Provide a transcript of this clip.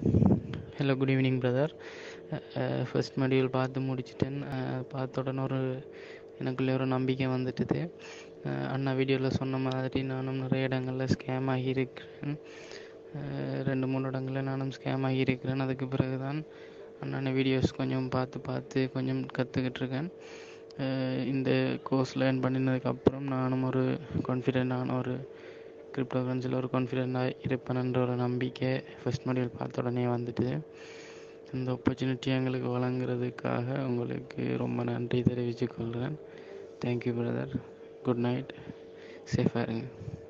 hello good evening brother first module பார்த்து முடிச்சிட்டேன் அஹ் பார்த்த உடனே ஒரு எனக்குள்ளே ஒரு நம்பிக்கை வந்துட்டுது அஹ் அண்ணா வீடியோவில் சொன்ன மாதிரி நானும் நிறைய இடங்களில் ஸ்கேம் ஆகியிருக்கிறேன் அஹ் ரெண்டு மூணு இடங்களில் நானும் ஸ்கேம் ஆகியிருக்கிறேன் அதுக்கு பிறகு தான் அண்ணான வீடியோஸ் கொஞ்சம் பார்த்து பார்த்து கொஞ்சம் கற்றுக்கிட்டு இருக்கேன் அஹ் இந்த கோர்ஸ் லேர்ன் பண்ணினதுக்கப்புறம் நானும் ஒரு கான்ஃபிடென்டான ஒரு கிரிப்டோ கரன்சியில் ஒரு கான்ஃபிடென்ட்டாக இருப்பேன்ன்ற ஒரு நம்பிக்கை ஃபர்ஸ்ட் மாடியூல் பார்த்த உடனே வந்துட்டு இந்த ஆப்பர்ச்சுனிட்டி எங்களுக்கு வழங்குறதுக்காக உங்களுக்கு ரொம்ப நன்றி தெரிவித்துக் கொள்கிறேன் தேங்க்யூ பிரதர் குட் நைட் சேஃபாக இருங்க